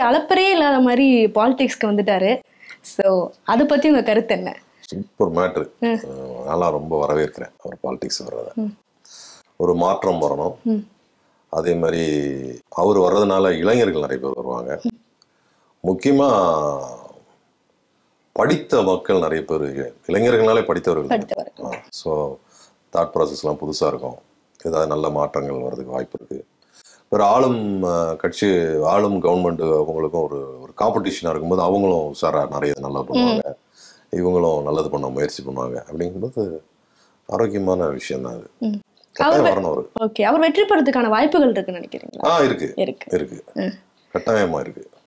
அலப்பறையே இல்லாத மாதிரி பாலிடிக்ஸ்க்கு வந்துட்டாரு ஸோ அதை பத்தி உங்க கருத்து என்ன சூப்பர் மேட்ரு நான்லாம் ரொம்ப வரவேற்கிறேன் அவர் பாலிடிக்ஸ் வர்றத ஒரு மாற்றம் வரணும் ம். அதே மாதிரி அவர் வர்றதுனால இளைஞர்கள் நிறைய பேர் வருவாங்க முக்கியமா படித்த மக்கள் நிறைய பேர் இளைஞர்கள்னாலே படித்தவர்கள் படித்தவர் ஸோ தாட் ப்ராசஸ்லாம் புதுசாக இருக்கும் ஏதாவது நல்ல மாற்றங்கள் வர்றதுக்கு வாய்ப்பு இருக்குது ஒரு ஆளும் அஹ், கட்சி ஆளும் கவர்மெண்ட் அவங்களுக்கும் ஒரு ஒரு காம்படிஷனாக இருக்கும்போது அவங்களும் சாரா நிறைய நல்லா பண்ணுவாங்க இவங்களும் நல்லது பண்ண முயற்சி பண்ணுவாங்க அப்படிங்கும்போது ஆரோக்கியமான விஷயம் தான் அது ம். கட்டாயம் வரணும் அவரு ஓகே அவர் வெற்றி பெறதுக்கான வாய்ப்புகள் இருக்குன்னு நினைக்கிறீங்களா ஆ இருக்கு இருக்கு இருக்கு கட்டாயமா இருக்கு